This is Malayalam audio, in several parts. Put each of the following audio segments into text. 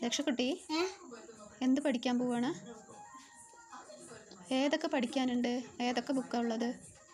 രക്ഷക്കുട്ടി ഏ എന്ത് പഠിക്കാൻ പോവാണ് ഏതൊക്കെ പഠിക്കാനുണ്ട് ഏതൊക്കെ ബുക്കാണ് ഉള്ളത്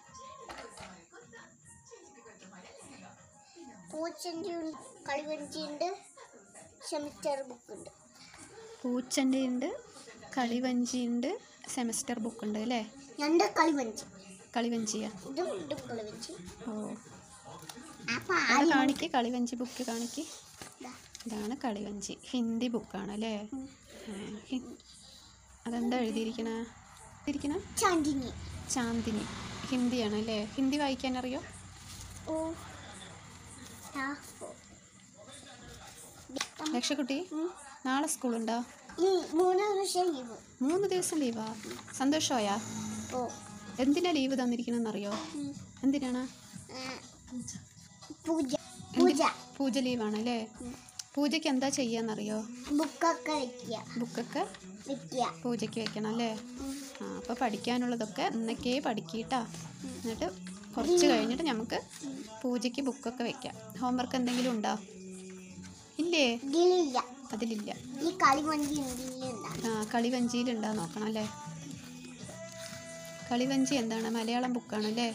പൂച്ചൻ്റെ ഉണ്ട് കളിവഞ്ചി ഉണ്ട് സെമിസ്റ്റർ ബുക്ക് ഉണ്ട് പൂച്ചൻ്റെ ഉണ്ട് കളിവഞ്ചി ഉണ്ട് സെമസ്റ്റർ ബുക്ക് ഉണ്ട് അല്ലേ രണ്ട് കളിവഞ്ചി കളിവഞ്ചിയാ ഇതും ഇതും കളിവഞ്ചി ഓ അപ്പൊ അത് ആദ്യം കാണിക്ക് കളിവഞ്ചി ബുക്ക് കാണിക്ക് ദാ. ഇതാണ് കളിവഞ്ചി ഹിന്ദി ബുക്കാണ് അല്ലേ ഉം. ആ, ഹി- അതെന്താ എഴുതിയിരിക്കണ എഴുതിയിരിക്കണ ചാണ്ടിനി ചാന്ദിനി ഹിന്ദിയാണ് അല്ലേ ഹിന്ദി വായിക്കാൻ അറിയോ ഓ ആ, ഓ. രക്ഷക്കുട്ടി ഉം. നാളെ സ്കൂളുണ്ടോ ഈ മൂന്ന് ദിവസം ലീവ് മൂന്ന് ദിവസം ലീവാ സന്തോഷമായാ ഓ എന്തിനാ ലീവ് തന്നിരിക്കണമെന്നറിയോ ഉം. എന്തിനാണ് ആ, പൂജ പൂജ പൂജ ലീവാണ് അല്ലേ ഉം. പൂജയ്ക്ക് എന്താ ചെയ്യാന്നറിയോ ബുക്കൊക്കെ വെക്കുക ബുക്കൊക്കെ വെക്കുക പൂജയ്ക്ക് വെക്കണം അല്ലേ ഉം. ആ അപ്പോൾ പഠിക്കാനുള്ളതൊക്കെ ഇന്നൊക്കെ പഠിക്കിട്ടാ എന്നിട്ട് കുറച്ച് കഴിഞ്ഞിട്ട് നമുക്ക് പൂജയ്ക്ക് ബുക്കൊക്കെ വെക്കാം ഹോംവർക്ക് എന്തെങ്കിലും ഉണ്ടോ ഇല്ലേ ഇതിലില്ല അതിലില്ല ഈ കളിവഞ്ചി ഇതിലുണ്ടാ ആ കളിവഞ്ചിയിലുണ്ടാ നോക്കണം അല്ലേ കളിവഞ്ചി എന്താണ് മലയാളം ബുക്കാണ് അല്ലേ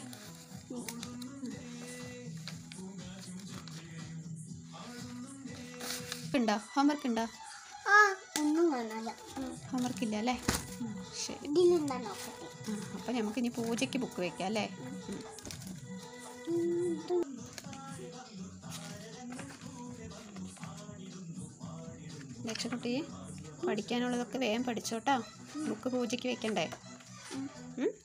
ഉണ്ടോ ഹോംവർക്ക് ഉണ്ടോ ആ ഒന്നും കാണാല്ല ഉം. ഹോംവർക്ക് ഇല്ല അല്ലേ ഉം, ശരി ഇതിലുണ്ടാ നോക്കട്ടെ ആ അപ്പം നമുക്ക് ഇനി പൂജയ്ക്ക് ബുക്ക് വെക്കാം അല്ലേ ഉം. ഉം, ഇത് ലക്ഷക്കുട്ടി പഠിക്കാനുള്ളതൊക്കെ വേഗം പഠിച്ചോട്ടാ ബുക്ക് പൂജയ്ക്ക് വെക്കണ്ടേ ഉം?